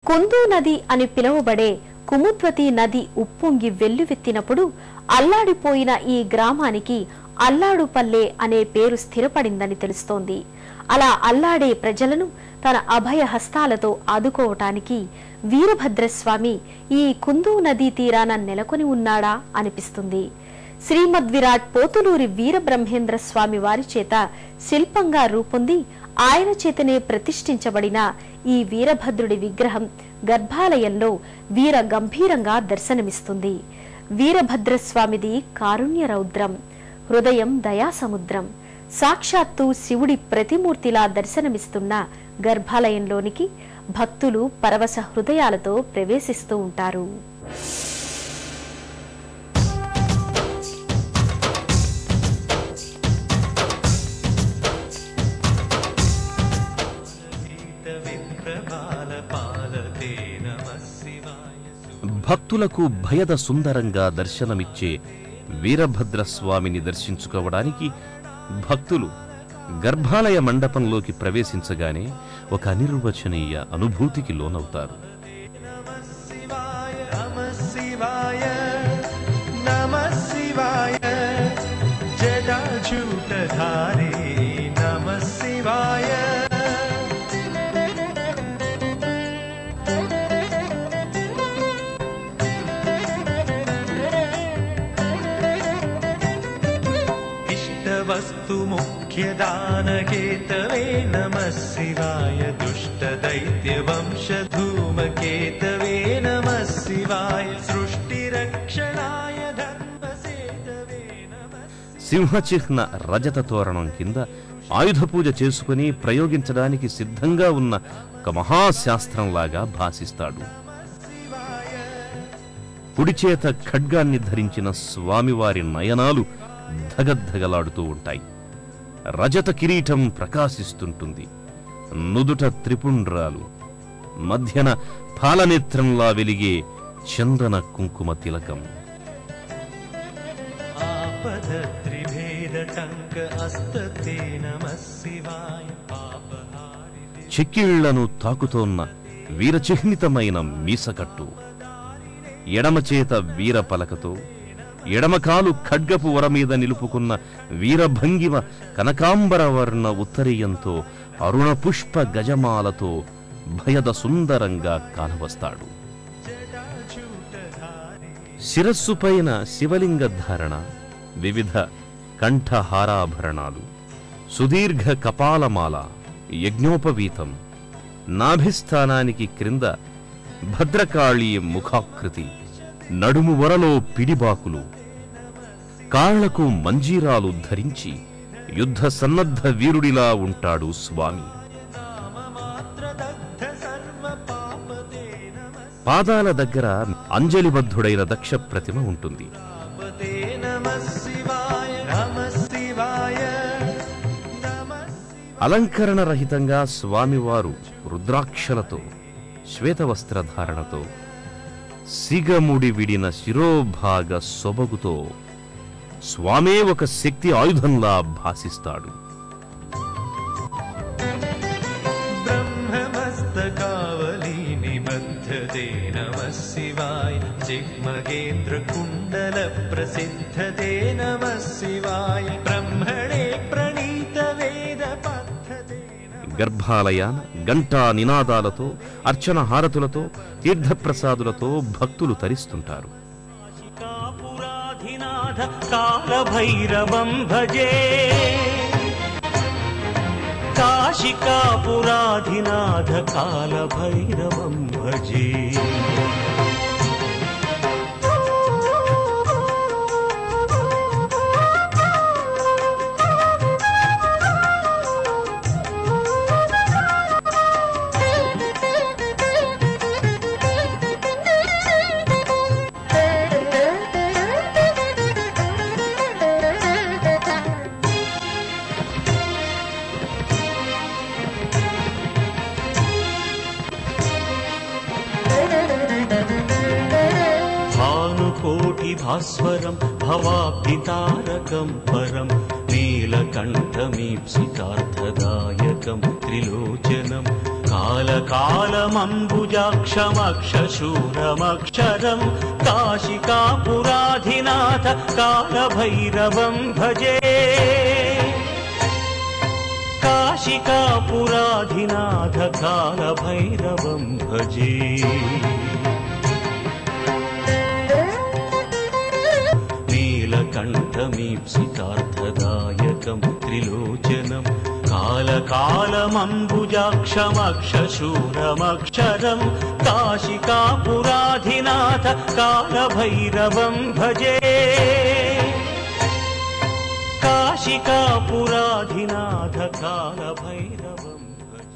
కుందు నది అని పిలువబడే కుముద్వతి నది ఉప్పొంగి వెల్లువెత్తినప్పుడు అల్లాడిపోయిన ఈ గ్రామానికి అల్లాడుపల్లె అనే పేరు స్థిరపడిందని తెలుస్తోంది అలా అల్లాడే ప్రజలను తన అభయ హస్తాలతో ఆదుకోవటానికి వీరభద్రస్వామి ఈ కుందు నదీ తీరాన నెలకొని ఉన్నాడా అనిపిస్తుంది శ్రీమద్ విరాట్ పోతులూరి వీరబ్రహ్మేంద్ర స్వామి వారి చేత శిల్పంగా రూపొంది ఆయన చేతనే ప్రతిష్ఠించబడిన ఈ వీరభద్రుడి విగ్రహం గర్భాలయంలో వీర గంభీరంగా దర్శనమిస్తుంది వీరభద్రస్వామిది కారుణ్య రౌద్రం హృదయం దయాసముద్రం సాక్షాత్తు శివుడి ప్రతిమూర్తిలా దర్శనమిస్తున్న గర్భాలయంలోనికి భక్తులు పరవశ హృదయాలతో ప్రవేశిస్తూ ఉంటారు విప్రబాలపాలతే నమః శివాయ భక్తులకు భయద సుందరంగా దర్శనమిచ్చే వీరభద్రస్వామిని దర్శించుకోవడానికి భక్తులు గర్భాలయ మండపంలోకి ప్రవేశించగానే ఒక అనిర్వచనీయ అనుభూతికి లోనవుతారు శివాయ నమః శివాయ నమః శివాయ జటాజూటధారే నమః శివాయ इष्टवस्तु मुख्यदानकेतवे नमः शिवाय दुष्टदैत्यवंशधूमकेतवे नमः शिवाय सृष्टिरक्षणाय धर्मसेतवे नमः సింహచిహ్న రజత తోరణం కింద ఆయుధ పూజ చేసుకుని ప్రయోగించడానికి సిద్ధంగా ఉన్న ఒక మహాశాస్త్రంలాగా భాసిస్తాడు కుడి చేత ఖడ్గాన్ని ధరించిన స్వామివారి నయనాలు ధగద్ధగలాడుతూ ఉంటాయి రజత కిరీటం ప్రకాశిస్తుంటుంది నుదుట త్రిపుండ్రాలు మధ్యన పాలనేత్రంలా వెలిగే చందన కుంకుమ తిలకం आपदत्रिभेदटङ्क अस्तते नमः शिवाय पापहारिते చెక్కిళ్లను తాకుతోన్న వీరచిహ్నితమైన మీసకట్టు ఎడమ చేత వీర పలకతో ఎడమకాలు ఖడ్గపు వర మీద నిలుపుకున్న వీరభంగిమ కనకాంబర వర్ణ ఉత్తరీయంతో అరుణ పుష్ప గజమాలతో భయద సుందరంగా కానవస్తాడు శిరస్సుపైన శివలింగ ధారణ వివిధ కంఠహారాభరణాలు సుదీర్ఘ కపాలమాల యజ్ఞోపవీతం నాభిస్థానానికి క్రింద భద్రకాళి ముఖాకృతి నడుము వరలో పిడిబాకులు కాళ్లకు మంజీరాలు ధరించి యుద్ధ సన్నద్ధ వీరుడిలా ఉంటాడు స్వామి మాత్రదగ్ధ సర్వపాపతే నమః పాదాల దగ్గర అంజలిబద్ధుడైన దక్ష ప్రతిమ ఉంటుంది పాపతే నమః శివాయ నమః శివాయ నమః అలంకరణ రహితంగా స్వామివారు రుద్రాక్షలతో శ్వేతవస్త్రధారణతో సిగముడి విడిన శిరోభాగ సొబగుతో స్వామే ఒక శక్తి ఆయుధంలా భాసిస్తాడు ब्रह्ममस्तकावली निबद्धते नमः शिवाय जिह्मगेन्द्रकुण्डलप्रसिद्धते नमः शिवाय ब्रह्मणे प्रणीतवेदपद्धते గర్భాలయాన గంటా నినాదాలతో అర్చన హారతులతో తీర్థప్రసాదులతో భక్తులు తరిస్తుంటారు కాపురాధినాథ కాలభైరవం భజే కాశికాపురాధినాథ కాలభైరవం భజే భానుకోటి భాస్వరం భవాబ్ధితారకం పరం నీలకంఠమీప్సితార్థదాయకం త్రిలోచనం कालकालमम्बुजाक्षमक्षशूरमक्षरम् काशिकापुराधिनाथ कालभैरवं भजे काशिकापुराधिनाथ कालभैरवं भजे नीलकण्ठमीप्सितार्थदायकं त्रिलोचनं कालकालमम्बुजाक्षमक्षशूरमक्षरं काशिकापुराधिनाथ कालभैरवं भजे काशिकापुराधिनाथ कालभैरव